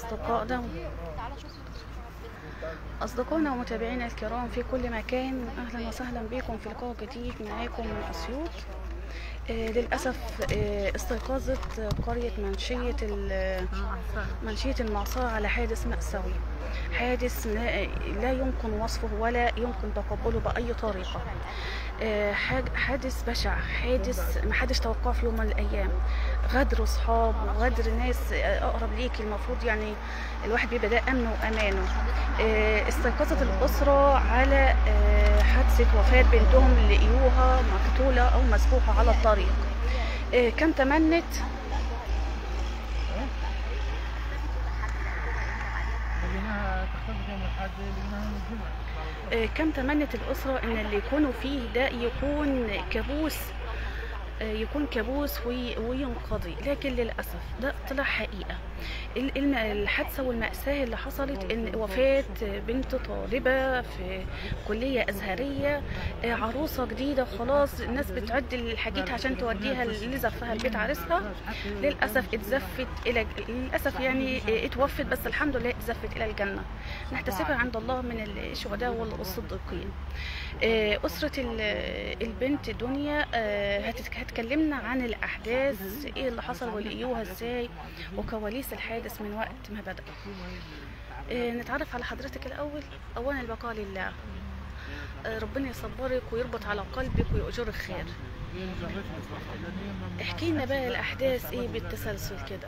أصدقائنا أصدقائنا ومتابعينا الكرام في كل مكان أهلا وسهلا بكم في لقاء جديد معاكم من أسيوط آه، للأسف آه، استيقظت قرية منشية ال- منشية المعصرة على حادث مأساوي حادث لا لا يمكن وصفه ولا يمكن تقبله بأي طريقة آه، حاج- حادث بشع حادث ما حدش توقعه في يوم من الأيام غدر أصحاب وغدر ناس آه، أقرب ليك المفروض يعني الواحد بيبقى ده أمنه وأمانه آه، استيقظت الأسرة على آه، حادثة وفاة بنتهم اللي لقيوها مقتولة أو مسبوحة على الطريق آه، كم تمنت لقيناها تختلف يوم الأحد لقيناها يوم الجمعة آه، كم تمنت الأسرة إن اللي يكونوا فيه ده يكون كابوس آه، يكون كابوس وي- وينقضي لكن للأسف ده طلع حقيقة ال- الم- الحادثة والمأساة اللي حصلت إن وفاة بنت طالبة في كلية أزهرية آه، عروسة جديدة خلاص الناس بتعد الحاجات عشان توديها اللي زفها البيت عريسها للأسف اتزفت إلى للأسف يعني آه، اتوفت بس الحمد لله اتزفت إلى الجنة نحتسبها عند الله من الشهداء والصديقين آه، أسرة ال- البنت دنيا آه، هتتك- هتكلمنا عن الأحداث إيه اللي حصل ولقيوها إزاي وكواليس الحادث من وقت ما بدأ آه، نتعرف على حضرتك الأول أولا البقاء لله آه، ربنا يصبرك ويربط على قلبك ويؤجرك خير احكي لنا بقى الأحداث إيه بالتسلسل كده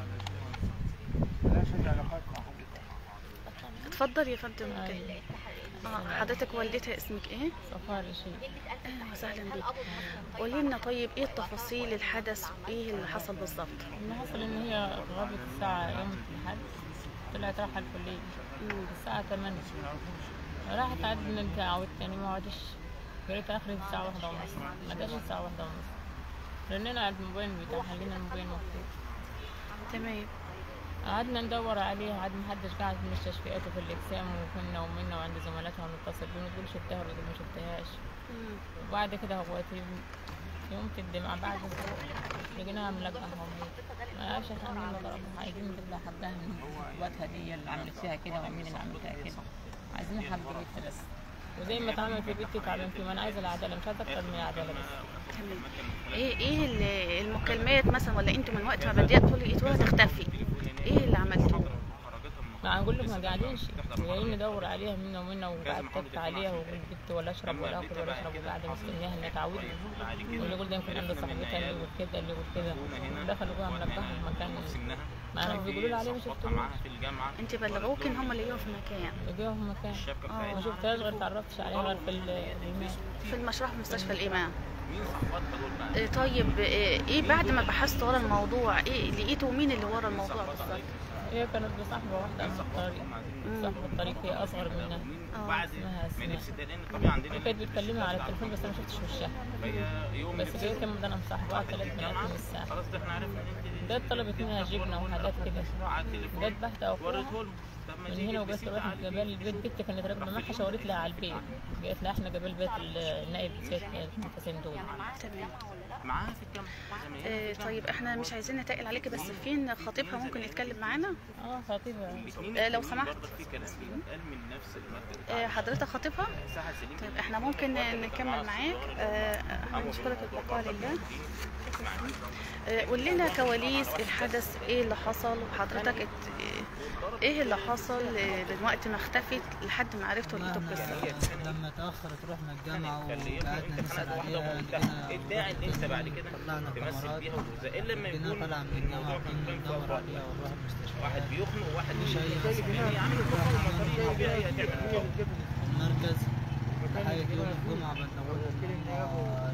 لا شجع علاقاتكم اتفضل يا فندم كده. آه، حضرتك والدتها اسمك ايه؟ صفار شيء اهلا وسهلا بيك قولي لنا طيب ايه التفاصيل الحدث وايه اللي حصل بالظبط؟ اللي حصل ان هي غابت الساعة يوم الأحد طلعت رايحة الكلية مم. الساعة 8 راحت عاد من تعودت يعني ما عادش قريت آخر الساعة واحدة ونص ما جاش الساعة واحدة ونص رنينا على الموبايل بتاعها لقينا الموبايل مفتوح تمام قعدنا ندور عليها عاد محدش قاعد في المستشفيات وفي الأجسام وكنا ومنا وعند زملاتها ونتصل بيهم تقول شفتها ولا ما شفتهاش مم. وبعد كده هو يوم الدمعة بعد اسبوع لقيناها ملقحة وميتة ما عارفش احنا مين اللي ضربها عايزين نجيب حبها من اخواتها دي اللي عملت فيها كده ومين اللي عملتها كده عايزين حب بنت بس وزي ما اتعمل في بنتي اتعمل في ما انا عايزة العدالة مش عايزة اكتر من العدالة بس تمام ايه ايه ال- المكالمات مثلا ولا انتوا من وقت ما بدأتوا لقيتوها تختفي ايه اللي عملتوه؟ ما هنقول لك ما قاعدينش جايين ندور عليها منا ومنا وقعدت عليها وقلت بنت ولا اشرب ولا اكل ولا اشرب وقاعدة مستنياها انها تعود واللي يقول ده يمكن عند صاحبتها اللي يقول كده اللي يقول كده دخلوا جوه ملقحة في مكان ما بيقولوا لي عليه ما شفتوش انت بلغوك ان هم لقيوها في مكان لقيوها في مكان اه ما شفتهاش غير تعرفتش عليها غير في ال- الماء في المشرحة في مستشفى الإمام إيه طيب إيه إيه بعد ما بحثتوا ورا الموضوع ايه لقيتوا مين اللي ورا الموضوع بالظبط؟ هي كانت بصاحبة واحدة من الطريق صاحبة الطريق هي أصغر منها اه اسمها اسماء هي كانت بتكلمها على التليفون بس أنا ما شفتش وشها بس هي كان أنا مصاحباها ثلاث بنات من الساعة جت طلبت منها جبنة وحاجات كده جت بحتة أخوها من هنا وجت راحت جبال البيت بنتي كانت راكبة معاها شاورت لها على البيت قالت لها احنا جبال بيت النائب سيد حسين دول تمام إيه طيب احنا مش عايزين نتقل عليكي بس فين خطيبها ممكن يتكلم معانا؟ اه خطيبة إيه لو سمحت إيه حضرتك خطيبها؟ طيب احنا ممكن نكمل معاك آه، احنا بنشكرك البقاء لله آه، قول لنا كواليس الحدث ايه اللي حصل وحضرتك ات- ايه اللي حصل آه، من وقت ما اختفت لحد ما عرفتوا لقيتوا القصه لما تأخرت رحنا الجامعة وقعدنا نسأل عليها لقينا ادعي ان انت بعد كده طلعنا تمسك الكاميرات بيها وتوزع الا لما لقينا يكون طالعة من الجامعة وكنا ندور عليها ونروح المستشفى واحد بيخنق وواحد مش أي مش حاجة. هي عامل خطه ومصاريه وبيها هي هتعمل المركز لحد يوم الجمعة بلغونا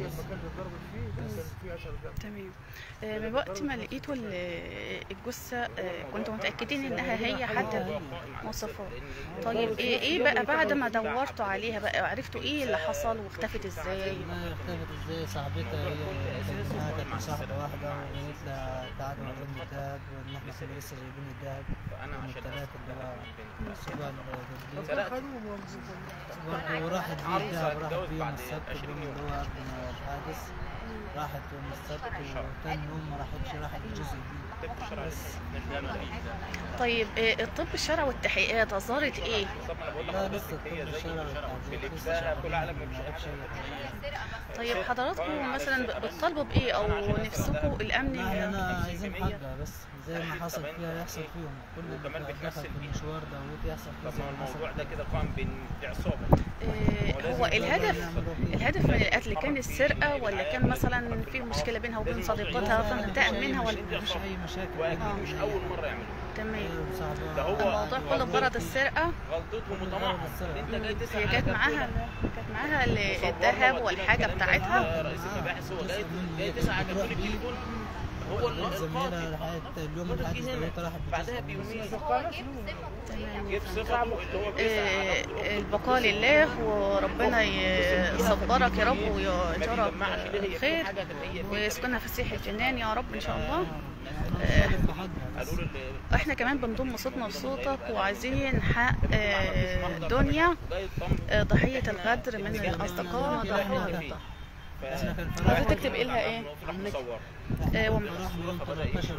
تمام آه، من وقت ما لقيتوا ال- الجثه آه، كنتوا متاكدين انها هي حد مواصفات طيب ايه ايه بقى بعد ما دورتوا عليها بقى عرفتوا ايه اللي حصل واختفت ازاي ما اختفت ازاي صاحبتها هي كانت معاها كانت مصاحبة واحدة وقالت لها تعالوا نلم الدهب وان احنا كنا لسه جايبين الدهب فانا من عشان الثلاث اللي هو الاسبوع اللي سرقت برضه وراحت بيه عروسة الدهب راحت هتتجوز بيه يوم بعد السبت 20 اليوم يوم. اللي هو قبل ما الحادث راحت يوم السبت وتاني يوم ما راحتش راحت الجزء دي طيب آه، الطب الشرعي والتحقيقات اظهرت ايه لا لسه الطب الشرعي والتعديل لسه شغالين ما عرفش أي حاجة. طيب حضراتكم مثلا ب- بتطالبوا بايه او نفسكم الامن لا احنا عايزين حقها بس زي ما حصل فيها يحصل فيهم كل وكمان اللي بتمثل دخل في بيه. المشوار ده ودي يحصل فيه طب زي ما ما حصل الموضوع ده كده قام بين عصابه آه، هو الهدف الهدف من القتل كان السرقه ولا كان مثلا في مشكله بينها وبين صديقتها فانتقم منها ولا مفيش اي مشاكل واكيد آه. مش اول مره يعملوه تمام ده هو الموضوع كله بغرض السرقه غلطتهم وطمعهم انت جاي تسال هي على كانت ده معاها كانت معاها ال- الذهب والحاجه بتاعتها رئيس المباحث هو جاي جاي تسال على تليفون التليفون هو القاتل زميلها لحد اليوم الراجل الحادث جه ده هنا راحت بعدها بتسأل بيومين تمام جيب صفته اللي هو بيسال على آه، البقاء لله وربنا يصبرك يا رب ويجرك خير ويسكنها في سيح الجنان يا رب ان شاء الله آه، قالوا له احنا كمان بنضم صوتنا لصوتك وعايزين حق آه، دنيا جاي يطمن آه، ضحية الغدر من الأصدقاء ضحية عايزة تكتب إلها إيه؟ مصور آه، وم- راح من يوم 13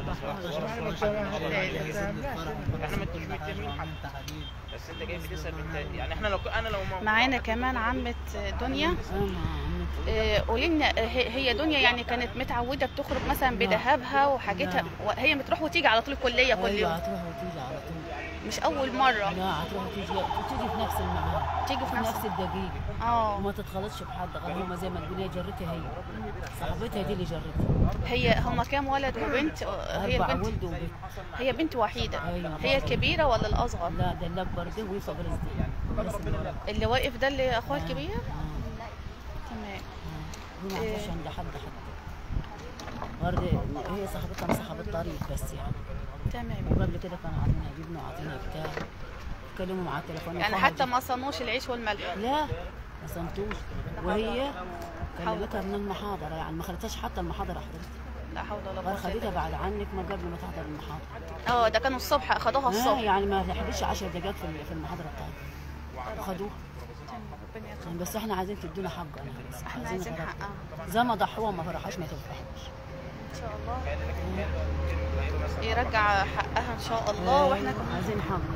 احنا ما كناش متهمين حد بس انت جاي بتسال انت يعني احنا لو انا لو ما معانا كمان عمة دنيا آه، قولي لنا آه، هي هي دنيا يعني كانت متعودة بتخرج مثلا بذهبها وحاجتها وهي بتروح وتيجي على طول الكلية كل ايوه يوم هتروح وتيجي على طول مش أول مرة لا هتروح وتيجي وتيجي في نفس الميعاد تيجي في في نفس نفس الدقيقة اه وما تتخلطش بحد غير هما زي ما تقول هي جرتها هي صاحبتها دي اللي جرتها هي هما كام ولد وبنت آه، هي أربع البنت ولد وبنت هي بنت وحيدة أيوة. هي الكبيرة ولا الأصغر لا ده الأكبر ده وهي فقر دي بس اللي ورا. اللي واقف ده اللي أخوها الكبير آه، تمام آه. هي ما عرفش عند حد حد برضه هي صاحبتها مصاحبة طريق بس يعني تمام وقبل كده كانوا عاطينها جبنة وعاطينها بتاع اتكلموا معاه التليفون يعني أخوها حتى ما صنوش العيش والملح لا ما صمتوش وهي كلمتها من المحاضرة يعني ما خدتهاش حتى المحاضرة حضرتك لا حول ولا غير قوة إلا خدتها بالله بعد عنك ما قبل ما تحضر المحاضرة اه ده كانوا الصبح أخدوها آه الصبح يعني ما لحقتش 10 دقائق في في المحاضرة بتاعتها وخدوها تمام، ربنا يرحمها. يعني بس احنا عايزين تدونا حقنا بس احنا عايزين فرح. حقها زي ما ضحوها ما فرحوش ما تفرحوش ان شاء الله يرجع حقها ان شاء الله واحنا كمان عايزين حقنا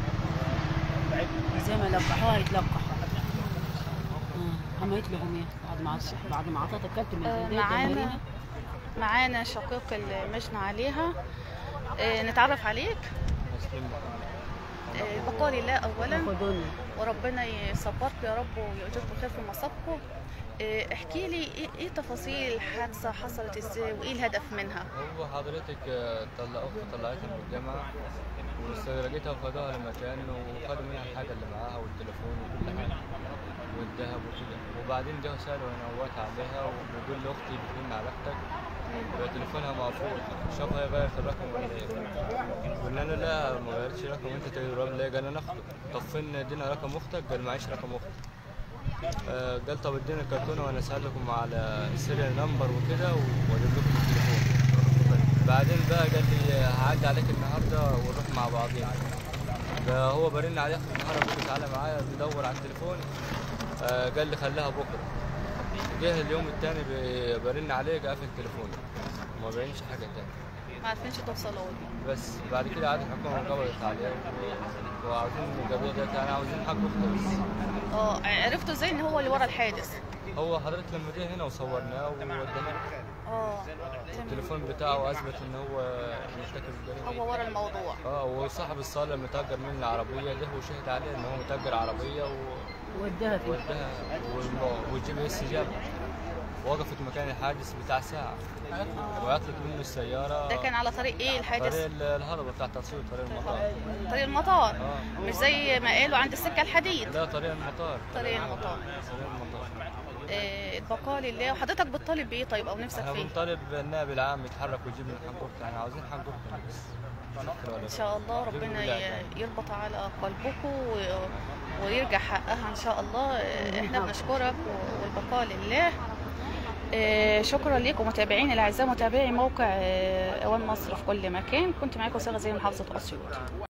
زي ما لقحوها يتلقحوا آه، هم يطلبوا ايه بعد ما عطش بعد ما عطت اكلت من آه، البيت معانا جمهورينا. معانا شقيق المجنى عليها آه، نتعرف عليك آه، البقاء لله اولا خدوني وربنا يصبركم يا رب ويؤجركم خير في مصابكم آه، احكي لي ايه إيه تفاصيل الحادثه حصلت ازاي وايه الهدف منها هو حضرتك آه، طلع اختي طلعتها من الجامعه واستدرجتها وخدوها لمكان وخدوا منها الحاجه اللي معاها والتليفون وكل حاجه والذهب وكده وبعدين جه سالوا انا هوت عليها وبيقول لي اختي بترن على اختك يبقى تليفونها مقفول شافها هي غيرت الرقم ولا ايه قلنا له لا ما غيرتش رقم انت تجرب ليه قال انا اخته طب فين ادينا رقم اختك قال معيش رقم اختي آه، قال طب ادينا الكرتونه وانا اسالكم على السيريال نمبر وكده واجيب لكم التليفون بعدين بقى قال لي هعدي عليك النهارده ونروح مع بعضينا فهو برن عليه اخر النهارده بيقول لي تعالى معايا بيدور على التليفون آه، قال لي خليها بكره جه اليوم التاني بي- برن عليه قافل التليفون ما بينش حاجه تاني ما عارفينش توصلوا لي بس بعد كده عاد الحكومه قبضت عليه و- وعاوزين القضيه ديت يعني عاوزين حق اختي بس اه عرفتوا ازاي ان هو اللي ورا الحادث هو حضرتك لما جه هنا وصورناه ووديناه اه تمام التليفون بتاعه اثبت ان هو مرتكب الجريمه هو ورا الموضوع اه وصاحب الصاله اللي متاجر مني العربيه ده وشهد عليه ان هو متاجر عربيه ودها في ووداها والم- والجي بي اس جابها وقفت مكان الحادث بتاع ساعه وعطلت منه السياره ده كان على طريق ايه طريق الحادث ال- الهضبه بتاع تصوير طريق المطار طريق المطار اه مش زي ما قالوا عند السكه الحديد لا طريق المطار طريق المطار طريق المطار آه، البقاء لله وحضرتك بتطالب بايه طيب او نفسك احنا فيه بنطالب النائب العام يتحرك ويجيب لنا حق اختنا احنا عاوزين حق اختنا بس شكرا ان شاء الله ربنا ي- يربط على قلبكم و- ويرجع حقها ان شاء الله آه، احنا بنشكرك والبقاء لله آه، شكرا لكم متابعين الاعزاء متابعي موقع آه، اوان مصر في كل مكان كنت معاكم صيغه زي محافظه اسيوط